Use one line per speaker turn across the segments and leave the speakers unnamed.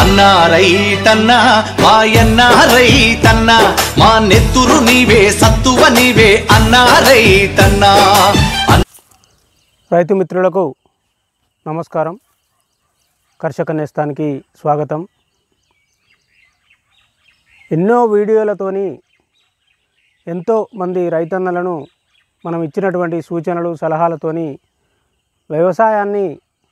అన్నా రైతన్నా మాయన్న రైతన్నా మా నెత్తురు నీవే సత్తువ నీవే అన్నా రైతన్నా
రైతు మిత్రులకు నమస్కారం కర్షక నేస్తానికి స్వాగతం ఎన్నో వీడియోలతోని ఎంతో మంది రైతన్నలను మనం ఇచ్చినటువంటి సూచనలు సలహాలతోని వ్యవసాయాన్ని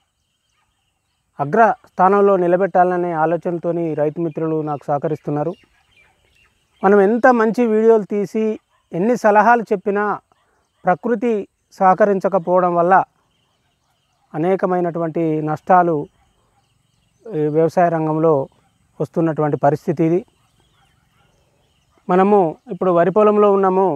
అగ్ర స్థానంలో నిలబెట్టాలనే ఆలోచనతోని రైతు మిత్రులు నాకు సహకరిస్తున్నారు మనం ఎంత మంచి వీడియోలు తీసి ఎన్ని సలహాలు చెప్పినా ప్రకృతి సహకరించకపోవడం వల్ల అనేకమైనటువంటి నష్టాలు ఈ వ్యవసాయ రంగంలో వస్తున్నటువంటి పరిస్థితి ఇది మనము ఇప్పుడు వరి పొలంలో ఉన్నాము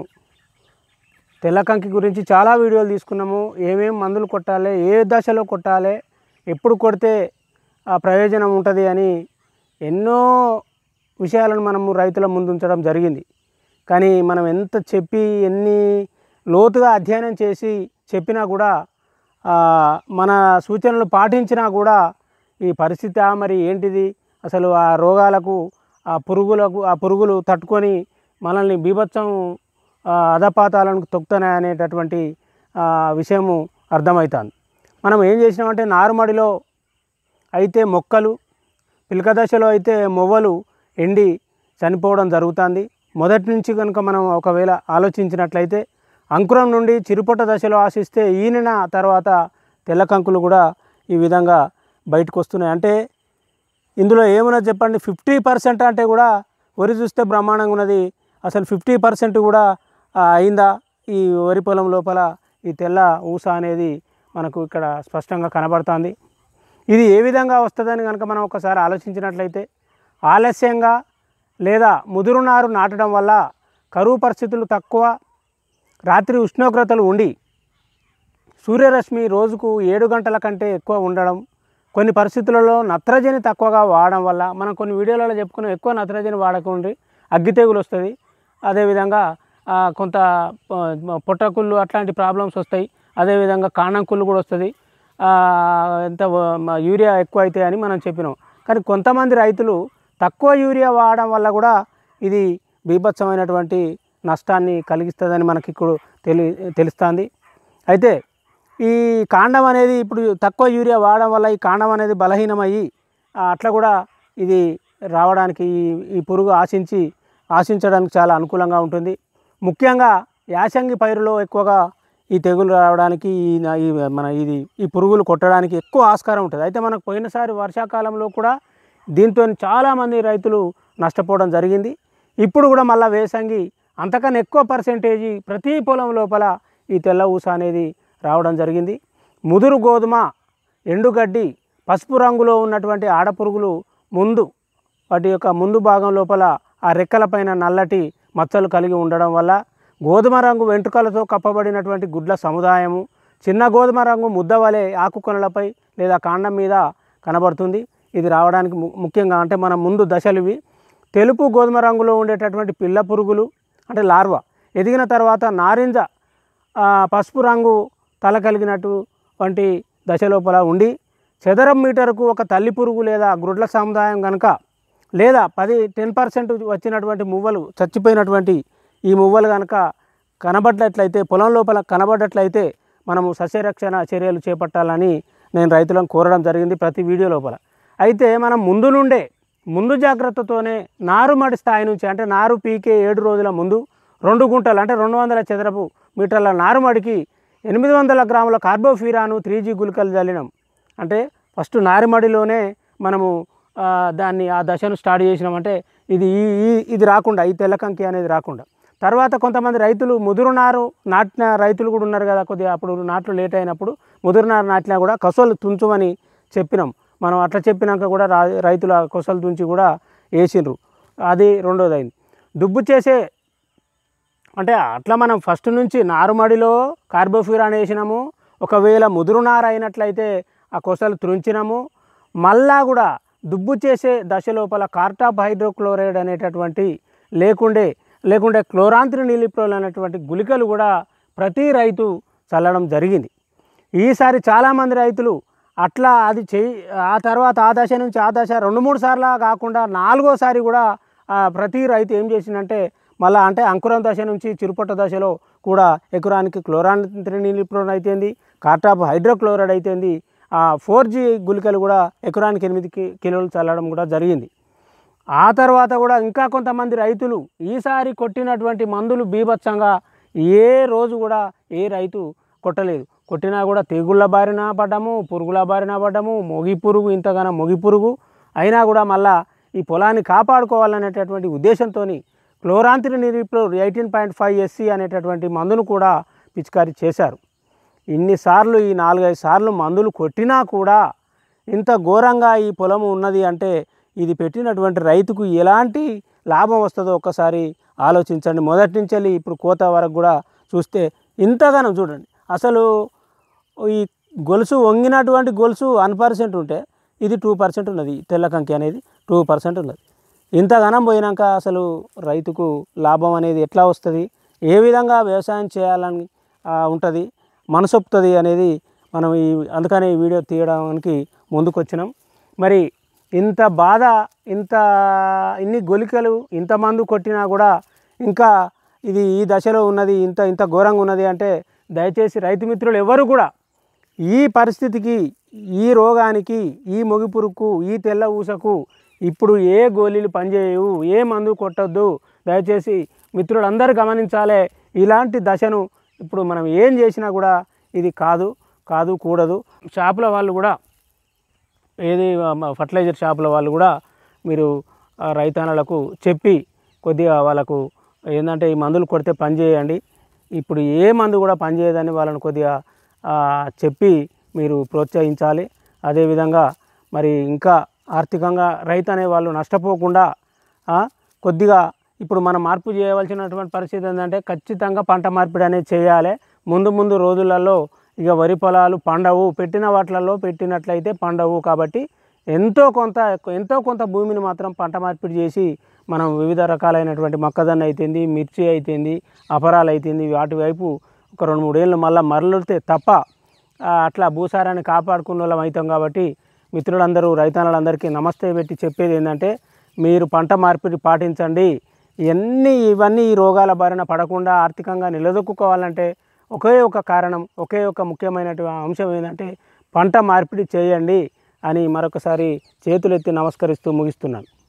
తెల్లకంకి గురించి చాలా వీడియోలు తీసుకున్నాము ఏమేం మందులు కొట్టాలి ఏ దశలో కొట్టాలి ఎప్పుడు కొడితే ఆ ప్రయోజనం ఉంటుంది అని ఎన్నో విషయాలను మనము రైతుల ముందు ఉంచడం జరిగింది కానీ మనం ఎంత చెప్పి ఎన్ని లోతుగా అధ్యయనం చేసి చెప్పినా కూడా ఆ, మన సూచనలు పాటించినా కూడా ఈ పరిస్థితి ఆ మరి ఏంటిది అసలు ఆ రోగాలకు ఆ పురుగులకు ఆ పురుగులు తట్టుకొని మనల్ని బీభత్సం ఆ, అధపాతాలను తొక్కుతున్నాయి అనేటటువంటి ఆ, విషయము అర్థమవుతుంది మనం ఏం చేసినామంటే నారుమడిలో అయితే మొక్కలు పిలక దశలో అయితే మొవ్వలు ఎండి చనిపోవడం జరుగుతుంది మొదటి నుంచి కనుక మనం ఒకవేళ ఆలోచించినట్లయితే అంకురం నుండి చిరుపొట్ట దశలో ఆశిస్తే ఈనిన తర్వాత తెల్ల కంకులు కూడా ఈ విధంగా బయటకు వస్తున్నాయి అంటే ఇందులో ఏమన్నా చెప్పండి ఫిఫ్టీ పర్సెంట్ అంటే కూడా వరి చూస్తే బ్రహ్మాండంగా ఉన్నది అసలు ఫిఫ్టీ పర్సెంట్ కూడా ఆ, అయిందా ఈ వరి పొలం లోపల ఈ తెల్ల ఊస అనేది మనకు ఇక్కడ స్పష్టంగా కనబడుతుంది ఇది ఏ విధంగా వస్తుందని కనుక మనం ఒకసారి ఆలోచించినట్లయితే ఆలస్యంగా లేదా ముదురు నారు నాటడం వల్ల కరువు పరిస్థితులు తక్కువ రాత్రి ఉష్ణోగ్రతలు ఉండి సూర్యరశ్మి రోజుకు ఏడు గంటల కంటే ఎక్కువ ఉండడం కొన్ని పరిస్థితులలో నత్రజని తక్కువగా వాడడం వల్ల మనం కొన్ని వీడియోలలో చెప్పుకున్నాం ఎక్కువ నత్రజని వాడకుండా అగ్గి తెగులు వస్తుంది అదేవిధంగా ఆ, కొంత ఆ, పొట్టకుళ్ళు అట్లాంటి ప్రాబ్లమ్స్ వస్తాయి అదేవిధంగా కాణంకుళ్ళు కూడా వస్తుంది ఆ, ఎంత వ- మ- యూరియా ఎక్కువ అవుతాయి అని మనం చెప్పినాం కానీ కొంతమంది రైతులు తక్కువ యూరియా వాడడం వల్ల కూడా ఇది బీభత్సమైనటువంటి నష్టాన్ని కలిగిస్తుందని మనకి ఇప్పుడు తెలి తెలుస్తుంది అయితే ఈ కాండం అనేది ఇప్పుడు తక్కువ యూరియా వాడడం వల్ల ఈ కాండం అనేది బలహీనమయ్యి ఆ, అట్లా కూడా ఇది రావడానికి ఈ ఈ పురుగు ఆశించి ఆశించడానికి చాలా అనుకూలంగా ఉంటుంది ముఖ్యంగా యాసంగి పైరులో ఎక్కువగా ఈ తెగులు రావడానికి ఈ నా- ఈ మన ఇది ఈ పురుగులు కొట్టడానికి ఎక్కువ ఆస్కారం ఉంటుంది అయితే మనకు పోయినసారి వర్షాకాలంలో కూడా దీంతో చాలామంది రైతులు నష్టపోవడం జరిగింది ఇప్పుడు కూడా మళ్ళీ వేసంగి అంతకన్నా ఎక్కువ పర్సెంటేజీ ప్రతి పొలం లోపల ఈ తెల్ల ఊస అనేది రావడం జరిగింది ముదురు గోధుమ ఎండుగడ్డి పసుపు రంగులో ఉన్నటువంటి ఆడపురుగులు ముందు వాటి యొక్క ముందు భాగం లోపల ఆ రెక్కలపైన నల్లటి మచ్చలు కలిగి ఉండడం వల్ల గోధుమ రంగు వెంట్రుకలతో కప్పబడినటువంటి గుడ్ల సముదాయము చిన్న గోధుమ రంగు ముద్ద వలె ఆకుకొనలపై లేదా కాండం మీద కనబడుతుంది ఇది రావడానికి ము- ముఖ్యంగా అంటే మన ముందు దశలు ఇవి తెలుపు గోధుమ రంగులో ఉండేటటువంటి పిల్ల పురుగులు అంటే లార్వా ఎదిగిన తర్వాత నారింజ ఆ, పసుపు రంగు తల కలిగినట్టు వంటి దశ లోపల ఉండి చదరం మీటరుకు ఒక తల్లి పురుగు లేదా గ్రుడ్ల సముదాయం కనుక లేదా పది టెన్ పర్సెంట్ వచ్చినటువంటి మువ్వలు చచ్చిపోయినటువంటి ఈ మువ్వలు కనుక కనబడ్డట్లయితే పొలం లోపల కనబడ్డట్లయితే మనము సస్యరక్షణ చర్యలు చేపట్టాలని నేను రైతులను కోరడం జరిగింది ప్రతి వీడియో లోపల అయితే మనం ముందు నుండే ముందు జాగ్రత్తతోనే నారుమడి స్థాయి నుంచి అంటే నారు పీకే ఏడు రోజుల ముందు రెండు గుంటలు అంటే రెండు వందల చదరపు మీటర్ల నారుమడికి ఎనిమిది వందల గ్రాముల కార్బోఫీరాను త్రీ జీ గుళికలు చల్లినాం అంటే ఫస్ట్ నారుమడిలోనే మనము ఆ, దాన్ని ఆ దశను స్టార్ట్ చేసినామంటే ఇది ఈ ఈ- ఇది రాకుండా ఈ తెల్లకంకి అనేది రాకుండా తర్వాత కొంతమంది రైతులు ముదురు నారు నాటిన రైతులు కూడా ఉన్నారు కదా కొద్దిగా అప్పుడు నాట్లు లేట్ అయినప్పుడు ముదురు నారు నాటినా కూడా కసోలు తుంచమని చెప్పినాం మనం అట్లా చెప్పినాక కూడా రా రైతులు ఆ కొసలు తుంచి కూడా వేసిండ్రు అది రెండోది అయింది దుబ్బు చేసే అంటే అట్లా మనం ఫస్ట్ నుంచి నారుమడిలో కార్బోఫ్యూరాన్ వేసినాము ఒకవేళ ముదురు నార అయినట్లయితే ఆ కొసలు త్రుంచినాము మళ్ళా కూడా దుబ్బు చేసే దశ లోపల కార్టాప్ హైడ్రోక్లోరైడ్ అనేటటువంటి లేకుండే లేకుంటే క్లోరాంత్రి నీలిప్రోల్ అనేటువంటి గుళికలు కూడా ప్రతి రైతు చల్లడం జరిగింది ఈసారి చాలామంది రైతులు అట్లా అది చెయ్యి ఆ తర్వాత ఆ దశ నుంచి ఆ దశ రెండు మూడు సార్లు కాకుండా నాలుగోసారి కూడా ఆ, ప్రతి రైతు ఏం చేసిందంటే మళ్ళీ అంటే అంకురం దశ నుంచి చిరుపట్ట దశలో కూడా ఎకరానికి క్లోరాన్ నిలిప్రోన్ అయితేంది కార్టాప్ హైడ్రోక్లోరైడ్ అయితేంది ఆ ఫోర్ జీ గుళికలు కూడా ఎకరానికి ఎనిమిది కి- కిలోలు చల్లడం కూడా జరిగింది ఆ తర్వాత కూడా ఇంకా కొంతమంది రైతులు ఈసారి కొట్టినటువంటి మందులు బీభత్సంగా ఏ రోజు కూడా ఏ రైతు కొట్టలేదు కొట్టినా కూడా తెగుళ్ళ బారిన పడ్డము పురుగుల బారిన పడ్డము మొగి పురుగు ఇంతగానో మొగి పురుగు అయినా కూడా మళ్ళా ఈ పొలాన్ని కాపాడుకోవాలనేటటువంటి ఉద్దేశంతో క్లోరాంతిని నిరిప్లో ఎయిటీన్ పాయింట్ ఫైవ్ ఎస్సీ అనేటటువంటి మందును కూడా పిచికారీ చేశారు ఇన్నిసార్లు ఈ నాలుగైదు సార్లు మందులు కొట్టినా కూడా ఇంత ఘోరంగా ఈ పొలము ఉన్నది అంటే ఇది పెట్టినటువంటి రైతుకు ఎలాంటి లాభం వస్తుందో ఒక్కసారి ఆలోచించండి మొదటి నుంచి వెళ్ళి ఇప్పుడు కోత వరకు కూడా చూస్తే ఇంతగానం చూడండి అసలు ఈ గొలుసు వంగినటువంటి గొలుసు వన్ పర్సెంట్ ఉంటే ఇది టూ పర్సెంట్ ఉన్నది తెల్ల కంకి అనేది టూ పర్సెంట్ ఉన్నది ఇంతగానం పోయినాక అసలు రైతుకు లాభం అనేది ఎట్లా వస్తుంది ఏ విధంగా వ్యవసాయం చేయాలని ఉంటుంది మనసొప్పుతుంది అనేది మనం ఈ అందుకనే ఈ వీడియో తీయడానికి ముందుకు వచ్చినాం మరి ఇంత బాధ ఇంత ఇన్ని గొలికలు ఇంత మందు కొట్టినా కూడా ఇంకా ఇది ఈ దశలో ఉన్నది ఇంత ఇంత ఘోరంగా ఉన్నది అంటే దయచేసి రైతు మిత్రులు ఎవరు కూడా ఈ పరిస్థితికి ఈ రోగానికి ఈ మొగి పురుగుకు ఈ తెల్ల ఊసకు ఇప్పుడు ఏ గోళీలు పనిచేయవు ఏ మందు కొట్టొద్దు దయచేసి మిత్రులందరూ గమనించాలి ఇలాంటి దశను ఇప్పుడు మనం ఏం చేసినా కూడా ఇది కాదు కాదు కూడదు షాపుల వాళ్ళు కూడా ఏది మ- ఫర్టిలైజర్ షాపుల వాళ్ళు కూడా మీరు ఆ, రైతన్నలకు చెప్పి కొద్దిగా వాళ్ళకు ఏంటంటే ఈ మందులు కొడితే పని చేయండి ఇప్పుడు ఏ మందు కూడా పనిచేయదని వాళ్ళని కొద్దిగా ఆ, చెప్పి మీరు ప్రోత్సహించాలి అదేవిధంగా మరి ఇంకా ఆర్థికంగా రైతు అనే వాళ్ళు నష్టపోకుండా ఆ, కొద్దిగా ఇప్పుడు మనం మార్పు చేయవలసినటువంటి పరిస్థితి ఏంటంటే ఖచ్చితంగా పంట మార్పిడి అనేది చేయాలి ముందు ముందు రోజులలో ఇక వరి పొలాలు పండవు పెట్టిన వాటిలలో పెట్టినట్లయితే పండవు కాబట్టి ఎంతో కొంత ఎంతో కొంత భూమిని మాత్రం పంట మార్పిడి చేసి మనం వివిధ రకాలైనటువంటి మొక్కజొన్న అయితేంది మిర్చి అయితేంది అపరాలు అయితేంది వాటి వైపు ఒక రెండు మూడేళ్ళు మళ్ళీ మరలితే తప్ప ఆ, అట్లా భూసారాన్ని కాపాడుకున్న వాళ్ళం అవుతాం కాబట్టి మిత్రులందరూ రైతన్నలందరికీ నమస్తే పెట్టి చెప్పేది ఏంటంటే మీరు పంట మార్పిడి పాటించండి ఇవన్నీ ఇవన్నీ ఈ రోగాల బారిన పడకుండా ఆర్థికంగా నిలదొక్కుకోవాలంటే ఒకే ఒక కారణం ఒకే ఒక ముఖ్యమైనటువంటి అంశం ఏంటంటే పంట మార్పిడి చేయండి అని మరొకసారి చేతులెత్తి నమస్కరిస్తూ ముగిస్తున్నాను